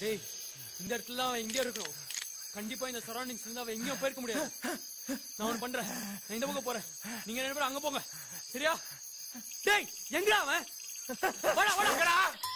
டேய் இந்த இடத்துல அவன் எங்கே இருக்கணும் கண்டிப்பா இந்த சரௌண்டிங்ஸ் இருந்தா அவன் எங்கேயும் போயிருக்க முடியாது நான் ஒண்ணு பண்றேன் நான் இந்த பக்கம் போறேன் நீங்க ரெண்டு பேரும் அங்க போங்க சரியா டேய் எங்கடா அவன் வாடா வாடா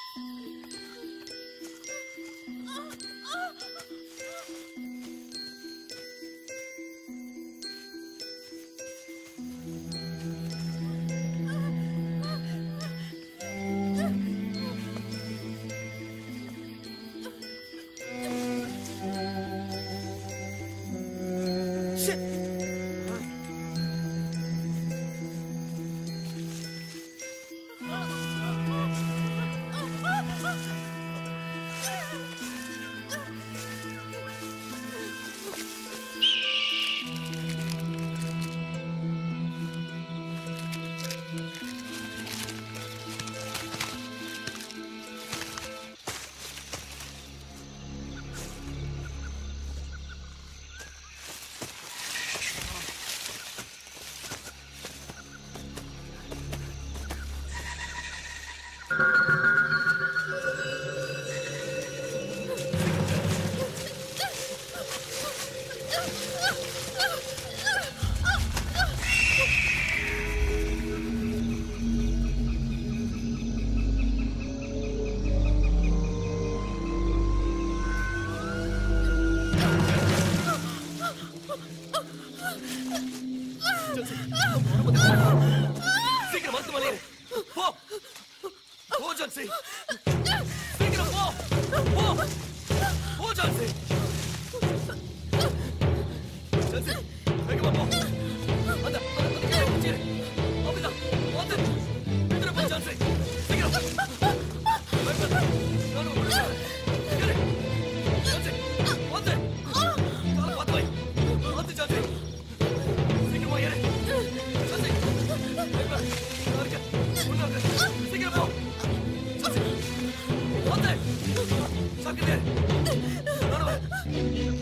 சீக்கிரம் மருத்துவமனை போ போ ஜான்சி சீக்கிரம் போ போ போ ஜான்சி ஜான்சி வேகமா போ அந்த அந்த அந்த கீழே குச்சிரு அப்படிதான் வந்து எதிர போ ஜான்சி சீக்கிரம் பயப்படாத. நானும் உள்ள வரேன். இரு. ஜான்சி வந்து காலை பார்த்து வை வந்து ஜான்சி சீக்கிரமா ஏறு ஜான்சி பயப்படாத. நான் இருக்கேன். உள்ள இருக்கேன். சீக்கிரம் போ ஜான்சி வந்து சாக்கிட்டே நானும் வரேன்.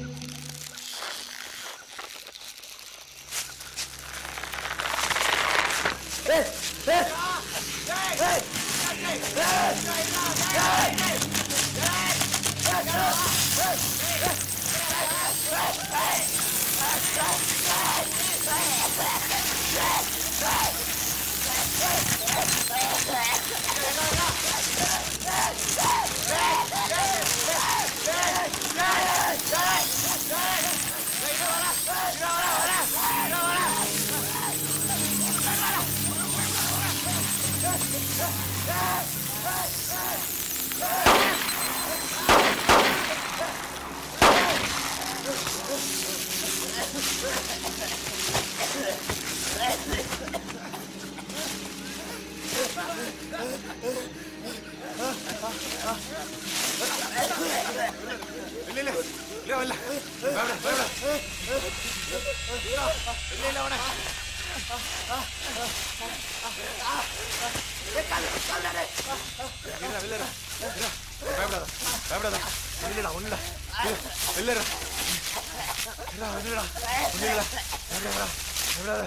இல்ல இல்ல இல்ல இல்ல பயப்பட பயப்பட இல்ல இல்ல அவன இல்ல இல்ல பயப்படாத பயப்படாத இல்லடா ஒண்ணுடா இல்லடா இல்லடா ஒண்ணுடா ஒண்ணுடா பயப்படாத பயப்படாத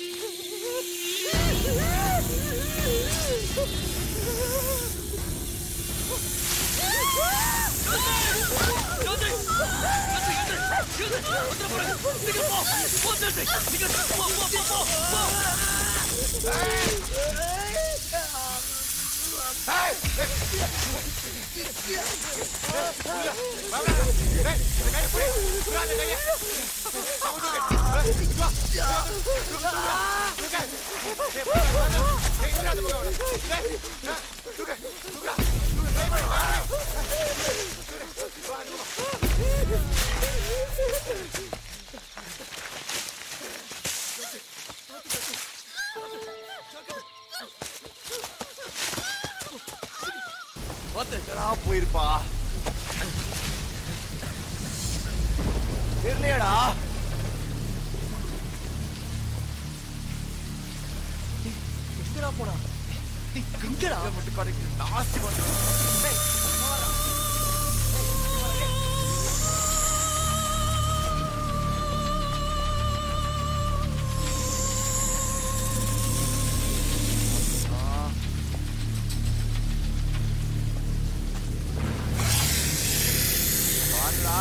எங்கடா போயிருப்பா தெரியலையாடா எங்கடா போனா எங்கடா மட்டும் கடைக்கு நாஸ்தி பண்றான் வாடா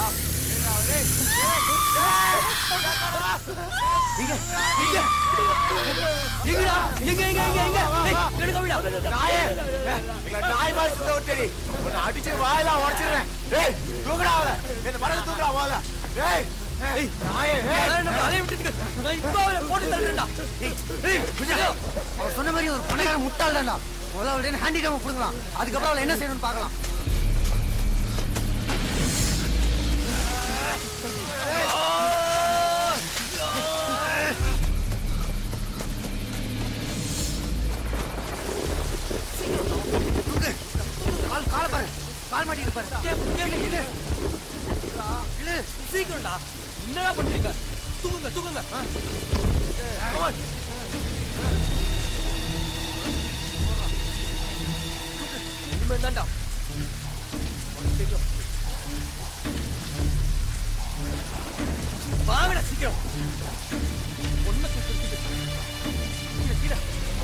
எங்கடா எங்க எங்க எங்க எங்க ஏய், எடுக்க விடா நாயே எங்களை நாய் மாதிரி சுத்த விட்டடி உன்னை அடிச்சு வாயெல்லாம் உடைச்சிடுறேன் டேய் தூக்குடா அவளை என்ன மரத்தை தூக்குடா வாழ டேய் ஏய் நாயே ஏய் அதான் நம்ம அலைய விட்டுட்டு நான் இப்ப அவரை போட்டு தள்ளுறேன்டா அவர் சொன்ன மாதிரி ஒரு பணக்கார முட்டாள் தான்டா முதல்ல அவருடைய ஹேண்டிகேம் கொடுக்கலாம் அதுக்கப்புறம் அவளை என்ன செய்யணும்னு பார்க்கலாம் கால் காலை பாரு கால் மாட்டிட்டு பாரு இழு. இழு. சீக்கிரம்டா என்னடா பண்றீங்க தூங்குங்க தூங்குங்க ஆ. Come on. இனிமே தான்டா சீக்கிரம் வாங்கடா சீக்கிரம் ஒண்ணு கீழே கீழே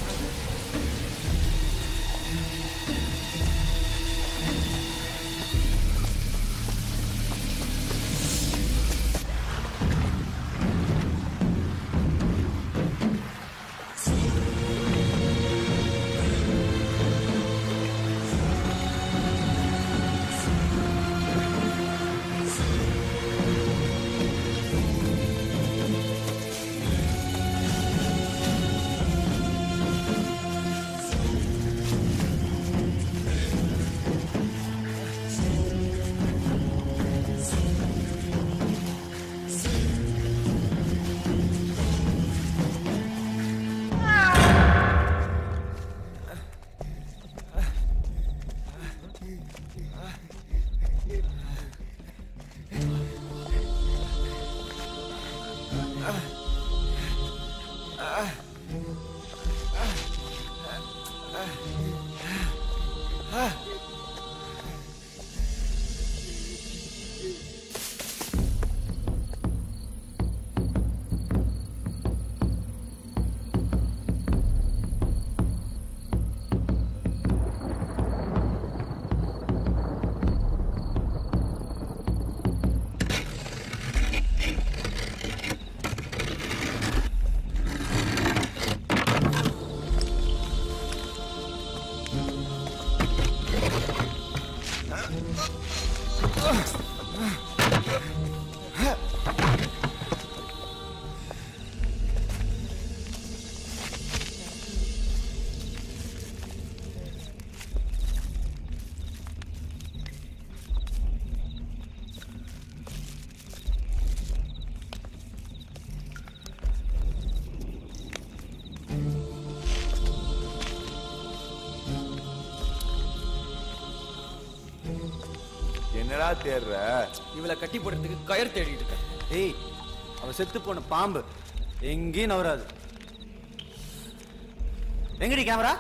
என்னடா தேடுற இவளை கட்டி போடுறதுக்கு கயர் தேடிட்டு இருக்கேன் ஏய் அவ செத்து போன பாம்பு எங்கேயும் நவராது எங்கடி கேமரா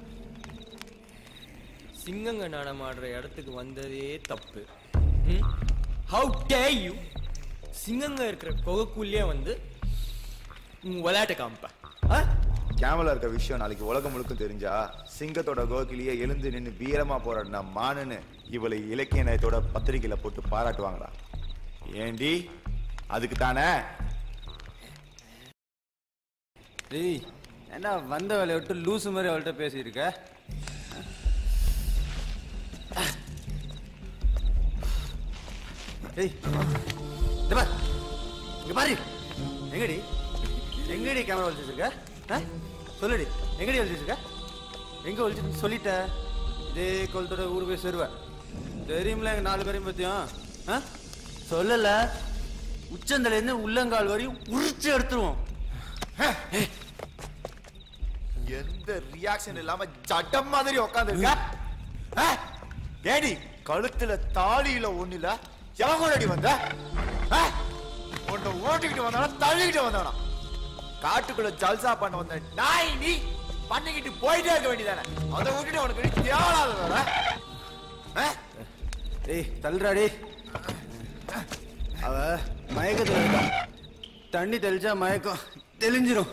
சிங்கங்க நடமாடுற இடத்துக்கு வந்ததே தப்பு ஹவு டே யூ சிங்கங்க இருக்கிற குகைக்குள்ளேயே வந்து உன் விளையாட்டை காமிப்பேன் ஆ? கேமரா இருக்க விஷயம் நாளைக்கு உலகம் முழுக்க தெரிஞ்சா சிங்கத்தோட கோகிலியே எழுந்து நின்னு வீரமா போராடின மானுன்னு இவளை இலக்கிய நயத்தோட பத்திரிக்கையில போட்டு பாராட்டுவாங்களா ஏண்டி அதுக்கு தானே டேய் என்ன வந்த வேலையை விட்டு லூசு மாதிரி அவள்கிட்ட பேசியிருக்க டேய் இந்த பார் இங்க பாரு எங்கடி எங்கடி கேமரா ஒழிச்சு வச்சிருக்க ஆ? சொல்லுடி எங்கடி ஒழிச்சு வச்சிருக்க எங்க ஒழிச்சு சொல்லிட்ட இதே கொளத்தோட ஊர் போய் சேருவேன் தெரியுமில எங்க நாலு பேரையும் பத்தியும் ஆ? சொல்லல உச்சந்தலேருந்து உள்ளங்கால் வரையும் உரிச்சு எடுத்துருவோம் எந்த ரியாக்ஷன் இல்லாம ஜட்டம் மாதிரி உட்காந்துருக்க ஏடி கழுத்துல தாலியில ஒண்ணுல எவங்கோடி வந்த ஆ? உன்னை ஓட்டிக்கிட்டு வந்தானா தள்ளிக்கிட்டு வந்தானா காட்டுக்குள்ள ஜல்சா பண்ண வந்த நாய் நீ பண்ணிக்கிட்டு போயிட்டே இருக்க வேண்டியதானே அதை விட்டுட்டு உனக்கு நீ தேவலாத வேற ஆ? ஏய் தள்ளுறாடி அவ மயக்கத்துல இருக்கா தண்ணி தெளிச்சா மயக்கம் தெளிஞ்சிரும்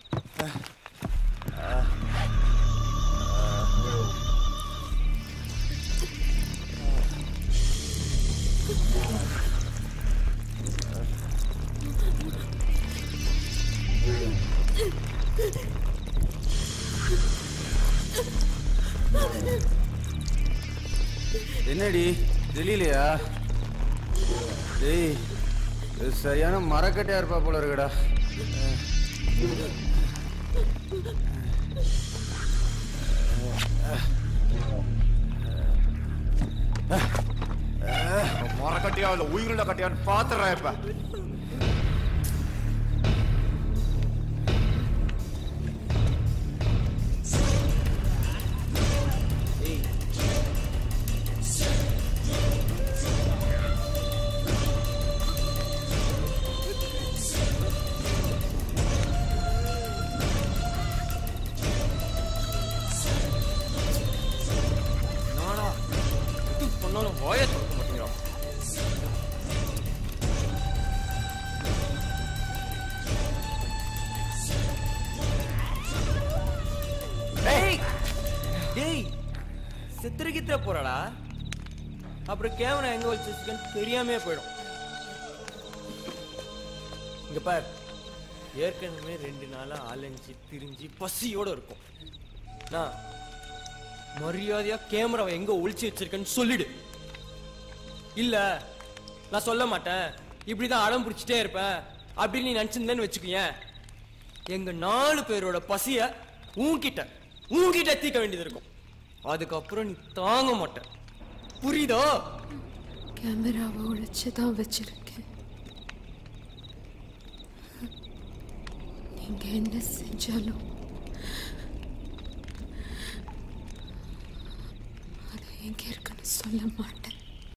என்னடி தெரியலையா டேய் இது சரியான மரக்கட்டையா இருப்பா போல இருக்குடா மரக்கட்டையா இல்ல உயிருள்ள கட்டையான்னு பாத்துறேன் இப்ப நானா எது பண்ணாலும் வாயை திறக்க மாட்டேங்கிறான் டேய் டேய் செத்துருக்கித்திர போறாடா அப்புறம் கேமரா எங்க வச்சிருக்கேன்னு தெரியாமே போயிடும் இங்க பார் ஏற்கனவே ரெண்டு நாளா அலைஞ்சு திரிஞ்சு பசியோட இருக்கும் நான் மரியாதையா கேமராவை எங்க ஒளிச்சு வச்சிருக்கேன்னு சொல்லிடு இல்ல நான் சொல்ல மாட்டேன் இப்படிதான் அடம் பிடிச்சிட்டே இருப்பேன் அப்படின்னு நீ நினைச்சிருந்தேன்னு வச்சுக்கோயேன் எங்க நாலு பேரோட பசிய உன்கிட்ட உன்கிட்ட தீக்க வேண்டியது இருக்கும் அதுக்கப்புறம் நீ தாங்க மாட்ட புரியுதோ கேமராவை ஒழிச்சு தான் வச்சிருக்கேன் நீங்க என்ன செஞ்சாலும் அது எங்க இருக்குன்னு சொல்ல மாட்டேன்